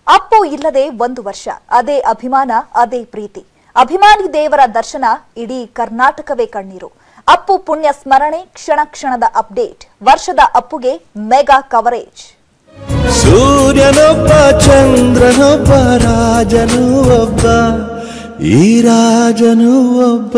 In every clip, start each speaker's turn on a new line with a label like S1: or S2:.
S1: ಅಪ್ಪು ಇಲ್ಲದೆ ಒಂದು ವರ್ಷ ಅದೇ ಅಭಿಮಾನ ಅದೇ ಪ್ರೀತಿ ಅಭಿಮಾನಿ ದೇವರ ದರ್ಶನ ಇಡೀ ಕರ್ನಾಟಕವೇ ಕಣ್ಣೀರು ಅಪ್ಪು ಪುಣ್ಯ ಸ್ಮರಣೆ ಕ್ಷಣ ಕ್ಷಣದ ಅಪ್ಡೇಟ್ ವರ್ಷದ ಅಪ್ಪುಗೆ ಮೆಗಾ ಕವರೇಜ್
S2: ಸೂರ್ಯನೊಬ್ಬ ಚಂದ್ರನೊಬ್ಬ ರಾಜನು ಒಬ್ಬ ಈ ರಾಜನು ಒಬ್ಬ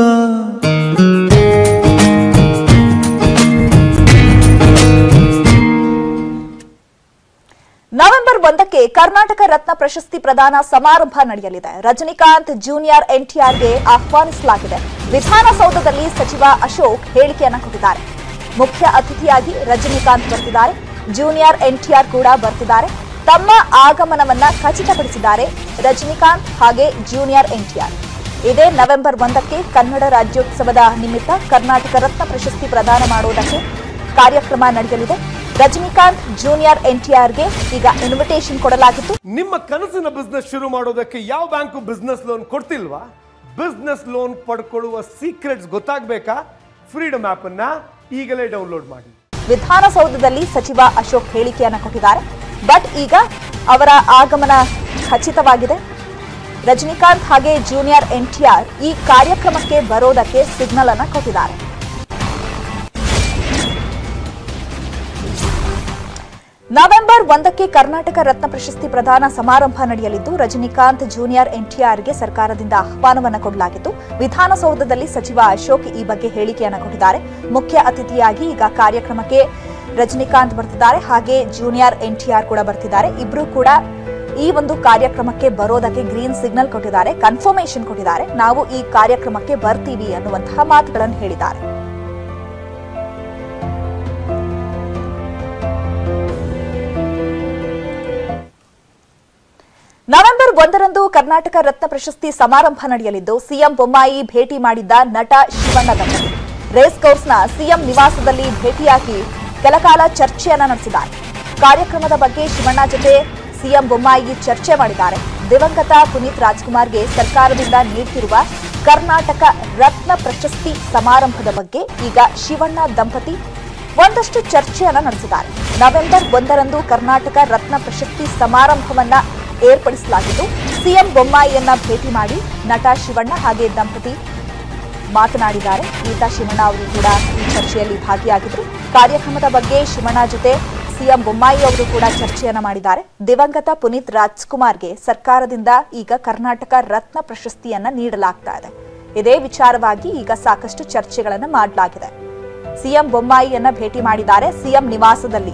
S1: ನವೆಂಬರ್ ಒಂದಕ್ಕೆ ಕರ್ನಾಟಕ ರತ್ನ ಪ್ರಶಸ್ತಿ ಪ್ರದಾನ ಸಮಾರಂಭ ನಡೆಯಲಿದೆ ರಜನಿಕಾಂತ್ ಜೂನಿಯರ್ ಎನ್ಟಿಆರ್ಗೆ ಆಹ್ವಾನಿಸಲಾಗಿದೆ ವಿಧಾನಸೌಧದಲ್ಲಿ ಸಚಿವ ಅಶೋಕ್ ಹೇಳಿಕೆಯನ್ನ ಕೊಟ್ಟಿದ್ದಾರೆ ಮುಖ್ಯ ಅತಿಥಿಯಾಗಿ ರಜನಿಕಾಂತ್ ಬರ್ತಿದ್ದಾರೆ ಜೂನಿಯರ್ ಎನ್ಟಿಆರ್ ಕೂಡ ಬರ್ತಿದ್ದಾರೆ ತಮ್ಮ ಆಗಮನವನ್ನ ಖಚಿತಪಡಿಸಿದ್ದಾರೆ ರಜನಿಕಾಂತ್ ಹಾಗೆ ಜೂನಿಯರ್ ಎನ್ಟಿಆರ್ ಇದೇ ನವೆಂಬರ್ ಒಂದಕ್ಕೆ ಕನ್ನಡ ರಾಜ್ಯೋತ್ಸವದ ನಿಮಿತ್ತ ಕರ್ನಾಟಕ ರತ್ನ ಪ್ರಶಸ್ತಿ ಪ್ರದಾನ ಮಾಡುವುದಕ್ಕೆ ಕಾರ್ಯಕ್ರಮ ನಡೆಯಲಿದೆ ರಜನಿಕಾಂತ್ ಜೂನಿಯರ್ ಎನ್ಟಿಆರ್ಗೆ ಈಗ ಇನ್ವಿಟೇಷನ್ ಕೊಡಲಾಗಿತ್ತು
S3: ನಿಮ್ಮ ಕನಸಿನ ಬಿಸ್ನೆಸ್ ಶುರು ಮಾಡೋದಕ್ಕೆ ಯಾವ ಬ್ಯಾಂಕು ಬಿಸ್ನೆಸ್ ಲೋನ್ ಕೊಡ್ತಿಲ್ವಾ ಬಿಸ್ನೆಸ್ ಲೋನ್ ಪಡ್ಕೊಳ್ಳುವ ಸೀಕ್ರೆಟ್ಸ್ ಗೊತ್ತಾಗಬೇಕಾ ಫ್ರೀಡಮ್ ಆಪ್ ಅನ್ನ ಈಗಲೇ ಡೌನ್ಲೋಡ್ ಮಾಡಿ
S1: ವಿಧಾನಸೌಧದಲ್ಲಿ ಸಚಿವ ಅಶೋಕ್ ಹೇಳಿಕೆಯನ್ನ ಕೊಟ್ಟಿದ್ದಾರೆ ಬಟ್ ಈಗ ಅವರ ಆಗಮನ ಖಚಿತವಾಗಿದೆ ರಜನಿಕಾಂತ್ ಹಾಗೆ ಜೂನಿಯರ್ ಎನ್ಟಿಆರ್ ಈ ಕಾರ್ಯಕ್ರಮಕ್ಕೆ ಬರೋದಕ್ಕೆ ಸಿಗ್ನಲ್ ಅನ್ನ ಕೊಟ್ಟಿದ್ದಾರೆ ನವೆಂಬರ್ ಒಂದಕ್ಕೆ ಕರ್ನಾಟಕ ರತ್ನ ಪ್ರಶಸ್ತಿ ಪ್ರದಾನ ಸಮಾರಂಭ ನಡೆಯಲಿದ್ದು ರಜನಿಕಾಂತ್ ಜೂನಿಯರ್ ಎನ್ಟಿಆರ್ಗೆ ಸರ್ಕಾರದಿಂದ ಆಹ್ವಾನವನ್ನು ಕೊಡಲಾಗಿತ್ತು ವಿಧಾನಸೌಧದಲ್ಲಿ ಸಚಿವ ಅಶೋಕ್ ಈ ಬಗ್ಗೆ ಹೇಳಿಕೆಯನ್ನು ಕೊಟ್ಟಿದ್ದಾರೆ ಮುಖ್ಯ ಅತಿಥಿಯಾಗಿ ಈಗ ಕಾರ್ಯಕ್ರಮಕ್ಕೆ ರಜನಿಕಾಂತ್ ಬರ್ತಿದ್ದಾರೆ ಹಾಗೆ ಜೂನಿಯರ್ ಎನ್ಟಿಆರ್ ಕೂಡ ಬರ್ತಿದ್ದಾರೆ ಇಬ್ರು ಕೂಡ ಈ ಒಂದು ಕಾರ್ಯಕ್ರಮಕ್ಕೆ ಬರೋದಕ್ಕೆ ಗ್ರೀನ್ ಸಿಗ್ನಲ್ ಕೊಟ್ಟಿದ್ದಾರೆ ಕನ್ಫರ್ಮೇಶನ್ ಕೊಟ್ಟಿದ್ದಾರೆ ನಾವು ಈ ಕಾರ್ಯಕ್ರಮಕ್ಕೆ ಬರ್ತೀವಿ ಅನ್ನುವಂತಹ ಮಾತುಗಳನ್ನು ಹೇಳಿದ್ದಾರೆ ನವೆಂಬರ್ ಒಂದರಂದು ಕರ್ನಾಟಕ ರತ್ನ ಪ್ರಶಸ್ತಿ ಸಮಾರಂಭ ನಡೆಯಲಿದ್ದು ಸಿಎಂ ಬೊಮ್ಮಾಯಿ ಭೇಟಿ ಮಾಡಿದ್ದ ನಟ ಶಿವಣ್ಣ ದಂಪತಿ ರೇಸ್ ಕೋರ್ಸ್ನ ಸಿಎಂ ನಿವಾಸದಲ್ಲಿ ಭೇಟಿಯಾಗಿ ಕೆಲಕಾಲ ಚರ್ಚೆಯನ್ನ ನಡೆಸಿದ್ದಾರೆ ಕಾರ್ಯಕ್ರಮದ ಬಗ್ಗೆ ಶಿವಣ್ಣ ಜೊತೆ ಸಿಎಂ ಬೊಮ್ಮಾಯಿ ಚರ್ಚೆ ಮಾಡಿದ್ದಾರೆ ದಿವಂಗತ ಪುನೀತ್ ರಾಜ್ಕುಮಾರ್ಗೆ ಸರ್ಕಾರದಿಂದ ನೀಡುತ್ತಿರುವ ಕರ್ನಾಟಕ ರತ್ನ ಪ್ರಶಸ್ತಿ ಸಮಾರಂಭದ ಬಗ್ಗೆ ಈಗ ಶಿವಣ್ಣ ದಂಪತಿ ಒಂದಷ್ಟು ಚರ್ಚೆಯನ್ನ ನಡೆಸಿದ್ದಾರೆ ನವೆಂಬರ್ ಒಂದರಂದು ಕರ್ನಾಟಕ ರತ್ನ ಪ್ರಶಸ್ತಿ ಸಮಾರಂಭವನ್ನ ಏರ್ಪಡಿಸಲಾಗಿದ್ದು ಸಿಎಂ ಬೊಮ್ಮಾಯಿಯನ್ನ ಭೇಟಿ ಮಾಡಿ ನಟ ಶಿವಣ್ಣ ಹಾಗೆ ದಂಪತಿ ಮಾತನಾಡಿದ್ದಾರೆ ಗೀತಾ ಶಿವಣ್ಣ ಅವರು ಕೂಡ ಈ ಚರ್ಚೆಯಲ್ಲಿ ಭಾಗಿಯಾಗಿದ್ರು ಕಾರ್ಯಕ್ರಮದ ಬಗ್ಗೆ ಶಿವಣ್ಣ ಜೊತೆ ಸಿಎಂ ಬೊಮ್ಮಾಯಿ ಅವರು ಕೂಡ ಚರ್ಚೆಯನ್ನ ಮಾಡಿದ್ದಾರೆ ದಿವಂಗತ ಪುನೀತ್ ರಾಜ್ಕುಮಾರ್ಗೆ ಸರ್ಕಾರದಿಂದ ಈಗ ಕರ್ನಾಟಕ ರತ್ನ ಪ್ರಶಸ್ತಿಯನ್ನ ನೀಡಲಾಗ್ತಾ ಇದೆ ಇದೇ ವಿಚಾರವಾಗಿ ಈಗ ಸಾಕಷ್ಟು ಚರ್ಚೆಗಳನ್ನು ಮಾಡಲಾಗಿದೆ ಸಿಎಂ ಬೊಮ್ಮಾಯಿಯನ್ನ ಭೇಟಿ ಮಾಡಿದ್ದಾರೆ ಸಿಎಂ ನಿವಾಸದಲ್ಲಿ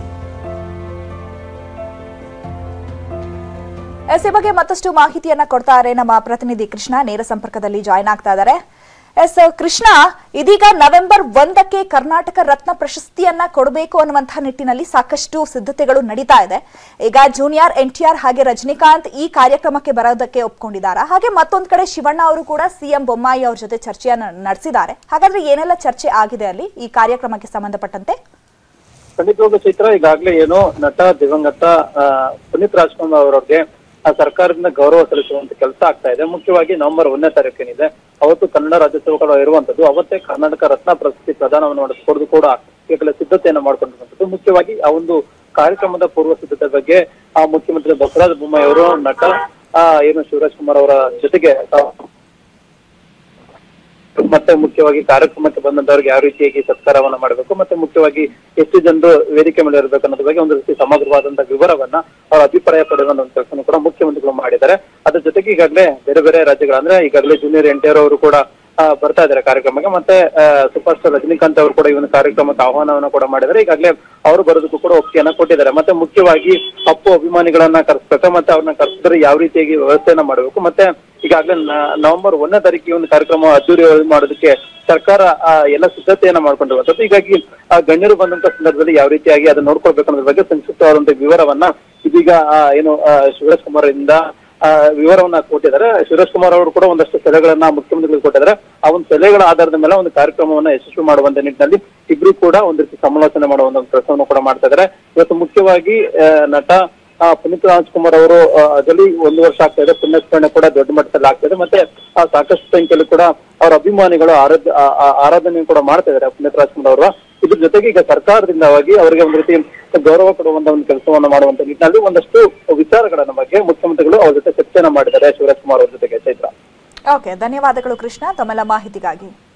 S1: ಎಸ್ ಈ ಬಗ್ಗೆ ಮತ್ತಷ್ಟು ಮಾಹಿತಿಯನ್ನ ಕೊಡ್ತಾರೆ ನಮ್ಮ ಪ್ರತಿನಿಧಿ ಕೃಷ್ಣ ನೇರ ಸಂಪರ್ಕದಲ್ಲಿ ಜಾಯ್ನ್ ಆಗ್ತಾ ಇದ್ದಾರೆ ಎಸ್ ಕೃಷ್ಣ ಇದೀಗ ನವೆಂಬರ್ ಒಂದಕ್ಕೆ ಕರ್ನಾಟಕ ರತ್ನ ಪ್ರಶಸ್ತಿಯನ್ನ ಕೊಡಬೇಕು ಅನ್ನುವಂತಹ ನಿಟ್ಟಿನಲ್ಲಿ ಸಾಕಷ್ಟು ಸಿದ್ಧತೆಗಳು ನಡೀತಾ ಇದೆ ಈಗ ಜೂನಿಯರ್ ಎನ್ಟಿಆರ್ ಹಾಗೆ ರಜನಿಕಾಂತ್ ಈ ಕಾರ್ಯಕ್ರಮಕ್ಕೆ ಬರೋದಕ್ಕೆ ಒಪ್ಕೊಂಡಿದ್ದಾರೆ ಹಾಗೆ ಮತ್ತೊಂದ್ ಕಡೆ ಶಿವಣ್ಣ ಅವರು ಕೂಡ ಸಿಎಂ ಬೊಮ್ಮಾಯಿ ಅವ್ರ ಜೊತೆ ಚರ್ಚೆಯನ್ನ ನಡೆಸಿದ್ದಾರೆ ಹಾಗಾದ್ರೆ ಏನೆಲ್ಲ ಚರ್ಚೆ ಆಗಿದೆ ಅಲ್ಲಿ ಈ ಕಾರ್ಯಕ್ರಮಕ್ಕೆ ಸಂಬಂಧಪಟ್ಟಂತೆ
S4: ಖಂಡಿತವಾಗ್ಲೂ ಚೈತ್ರ ಈಗಾಗಲೇ ಏನು ನಟ ದಿವಂಗತ ಆ, ಪುನೀತ್ ರಾಜ್ಕುಮಾರ್ ಅವರಿಗೆ ಆ ಸರ್ಕಾರದಿಂದ ಗೌರವ ಸಲ್ಲಿಸುವಂತ ಕೆಲಸ ಆಗ್ತಾ ಇದೆ ಮುಖ್ಯವಾಗಿ ನವೆಂಬರ್ ಒಂದನೇ ತಾರೀಕಿನಿದೆ ಅವತ್ತು ಕನ್ನಡ ರಾಜ್ಯೋತ್ಸವಗಳು ಇರುವಂತದ್ದು ಅವತ್ತೇ ಕರ್ನಾಟಕ ರತ್ನ ಪ್ರಶಸ್ತಿ ಪ್ರದಾನವನ್ನು ಮಾಡಿಸ್ಕೊಡೋದು ಕೂಡ ಈಗಾಗಲೇ ಸಿದ್ಧತೆಯನ್ನು ಮಾಡ್ಕೊಂಡಿರುವಂತದ್ದು ಮುಖ್ಯವಾಗಿ ಆ ಒಂದು ಕಾರ್ಯಕ್ರಮದ ಪೂರ್ವ ಸಿದ್ಧತೆ ಬಗ್ಗೆ ಆ ಮುಖ್ಯಮಂತ್ರಿ ಬಸವರಾಜ ಬೊಮ್ಮಾಯಿ ಅವರು ನಟ ಆ ಏನು ಶಿವರಾಜ್ ಕುಮಾರ್ ಅವರ ಜೊತೆಗೆ ಆ, ಮತ್ತೆ ಮುಖ್ಯವಾಗಿ ಕಾರ್ಯಕ್ರಮಕ್ಕೆ ಬಂದಂತವ್ರಿಗೆ ಯಾವ ರೀತಿಯಾಗಿ ಸತ್ಕಾರವನ್ನ ಮಾಡಬೇಕು ಮತ್ತೆ ಮುಖ್ಯವಾಗಿ ಎಷ್ಟು ಜನರು ವೇದಿಕೆ ಮೇಲೆ ಇರಬೇಕು ಅನ್ನೋದ್ರ ಬಗ್ಗೆ ಒಂದು ರೀತಿ ಸಮಗ್ರವಾದಂತಹ ವಿವರವನ್ನ ಅವರ ಅಭಿಪ್ರಾಯ ಪಡೆಯುವಂತ ಒಂದು ಕೆಲಸವನ್ನು ಕೂಡ ಮುಖ್ಯಮಂತ್ರಿಗಳು ಮಾಡಿದ್ದಾರೆ ಅದ್ರ ಜೊತೆಗೆ ಈಗಾಗಲೇ ಬೇರೆ ಬೇರೆ ರಾಜ್ಯಗಳು ಅಂದ್ರೆ ಈಗಾಗಲೇ ಜೂನಿಯರ್ ಎನ್ ಟಿ ಆರ್ ಅವರು ಕೂಡ ಆ, ಬರ್ತಾ ಇದ್ದಾರೆ ಕಾರ್ಯಕ್ರಮಕ್ಕೆ ಮತ್ತೆ ಆ, ಸೂಪರ್ ಸ್ಟಾರ್ ರಜನಿಕಾಂತ್ ಅವರು ಕೂಡ ಈ ಒಂದು ಕಾರ್ಯಕ್ರಮಕ್ಕೆ ಆಹ್ವಾನವನ್ನ ಕೂಡ ಮಾಡಿದ್ದಾರೆ ಈಗಾಗಲೇ ಅವರು ಬರೋದಕ್ಕೂ ಕೂಡ ಒಪ್ಪಿಗೆಯನ್ನ ಕೊಟ್ಟಿದ್ದಾರೆ ಮತ್ತೆ ಮುಖ್ಯವಾಗಿ ಅಪ್ಪು ಅಭಿಮಾನಿಗಳನ್ನ ಕರೆಸ್ಬೇಕು ಮತ್ತೆ ಅವ್ರನ್ನ ಕರೆಸಿದ್ರೆ ಯಾವ ರೀತಿಯಾಗಿ ವ್ಯವಸ್ಥೆಯನ್ನ ಮಾಡಬೇಕು ಮತ್ತೆ ಈಗಾಗಲೇ ನ- ನವೆಂಬರ್ ಒಂದನೇ ತಾರೀಕಿಗೆ ಒಂದು ಕಾರ್ಯಕ್ರಮ ಅದ್ದೂರಿ ಮಾಡೋದಕ್ಕೆ ಸರ್ಕಾರ ಆ, ಎಲ್ಲ ಸಿದ್ಧತೆಯನ್ನ ಮಾಡ್ಕೊಂಡಿರುವಂತದ್ದು ಹೀಗಾಗಿ ಆ ಗಣ್ಯರು ಬಂದಂತ ಸಂದರ್ಭದಲ್ಲಿ ಯಾವ ರೀತಿಯಾಗಿ ಅದನ್ನ ನೋಡ್ಕೊಳ್ಬೇಕು ಅನ್ನೋದ್ರ ಬಗ್ಗೆ ಸಂಕ್ಷಿಪ್ತವಾದಂತ ವಿವರವನ್ನ ಇದೀಗ ಆ, ಏನು ಆ, ಶಿವರಾಜ್ ಕುಮಾರ್ ಇಂದ ಆ, ವಿವರವನ್ನ ಕೊಟ್ಟಿದ್ದಾರೆ ಶಿವರಾಜ್ ಕುಮಾರ್ ಅವರು ಕೂಡ ಒಂದಷ್ಟು ಸಲಹೆಗಳನ್ನ ಮುಖ್ಯಮಂತ್ರಿಗಳಿಗೆ ಕೊಟ್ಟಿದ್ದಾರೆ ಆ ಒಂದು ಸಲಹೆಗಳ ಆಧಾರದ ಮೇಲೆ ಒಂದು ಕಾರ್ಯಕ್ರಮವನ್ನ ಯಶಸ್ವಿ ಮಾಡುವಂತ ನಿಟ್ಟಿನಲ್ಲಿ ಇಬ್ರು ಕೂಡ ಒಂದು ರೀತಿ ಸಮಾಲೋಚನೆ ಮಾಡುವ ಒಂದು ಕೆಲಸವನ್ನು ಕೂಡ ಮಾಡ್ತಾ ಇದ್ದಾರೆ ಇವತ್ತು ಮುಖ್ಯವಾಗಿ ಆ, ನಟ ಆ, ಪುನೀತ್ ರಾಜ್ಕುಮಾರ್ ಅವರು ಆ, ಅದರಲ್ಲಿ ಒಂದು ವರ್ಷ ಆಗ್ತಾ ಇದೆ ಪುಣ್ಯಸ್ಮರಣೆ ಕೂಡ ದೊಡ್ಡ ಮಟ್ಟದಲ್ಲಿ ಆಗ್ತಾ ಇದೆ ಮತ್ತೆ ಆ ಸಾಕಷ್ಟು ಸಂಖ್ಯೆಯಲ್ಲಿ ಕೂಡ ಅವರ ಅಭಿಮಾನಿಗಳು ಆರಾಧ ಆ- ಆ- ಆರಾಧನೆ ಕೂಡ ಮಾಡ್ತಾ ಇದ್ದಾರೆ ಪುನೀತ್ ರಾಜ್ಕುಮಾರ್ ಅವರು ಇದ್ರ ಜೊತೆಗೆ ಈಗ ಸರ್ಕಾರದಿಂದವಾಗಿ ಅವರಿಗೆ ಒಂದು ರೀತಿ ಗೌರವ ಕೊಡುವಂತ ಒಂದು ಕೆಲಸವನ್ನ ಮಾಡುವಂತ ನಿಟ್ಟಿನಲ್ಲಿ ಒಂದಷ್ಟು ವಿಚಾರಗಳನ್ನ ಬಗ್ಗೆ ಮುಖ್ಯಮಂತ್ರಿಗಳು ಅವ್ರ ಜೊತೆ ಚರ್ಚೆಯನ್ನ ಮಾಡಿದ್ದಾರೆ ಶಿವರಾಜ್ ಕುಮಾರ್ ಅವ್ರ ಜೊತೆಗೆ ಚೈತ್ರ
S1: ಓಕೆ ಧನ್ಯವಾದಗಳು ಕೃಷ್ಣ ತಮ್ಮೆಲ್ಲ ಮಾಹಿತಿಗಾಗಿ